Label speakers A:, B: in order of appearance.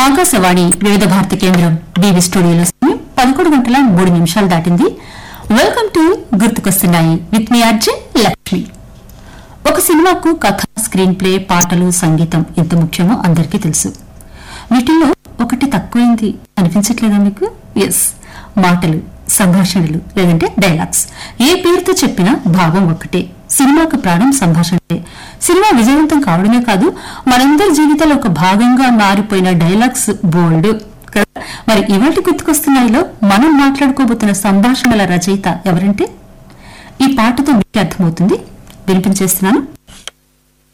A: ఆకాశవాణి వివిధ భారతి కేంద్రం బీవీ స్టూడియోలో సమయం పదకొండు గంటల మూడు నిమిషాలు దాటింది వెల్కమ్ టు గుర్తుకొస్తున్నాయి విత్ మీ అర్జున్ లక్ష్మి ఒక సినిమాకు కథ స్క్రీన్ ప్లే పాటలు సంగీతం ఎంత ముఖ్యమో అందరికీ తెలుసు వీటిల్లో ఒకటి తక్కువైంది అనిపించట్లేదా మీకు ఎస్ మాటలు సంభాషణలు లేదంటే డైలాగ్స్ ఏ పేరుతో చెప్పినా భావం ఒక్కటే సినిమాకు ప్రాణం సంభాషణలే సినిమా విజయవంతం కావడమే కాదు మనందరి జీవితాల్లో ఒక భాగంగా మారిపోయిన డైలాగ్స్ బోల్డ్ కదా మరి ఇవాటి గుర్తుకొస్తున్నాయిలో మనం మాట్లాడుకోబోతున్న సంభాషణల రచయిత ఎవరంటే ఈ పాటతో మీకు అర్థమవుతుంది వినిపించేస్తున్నాను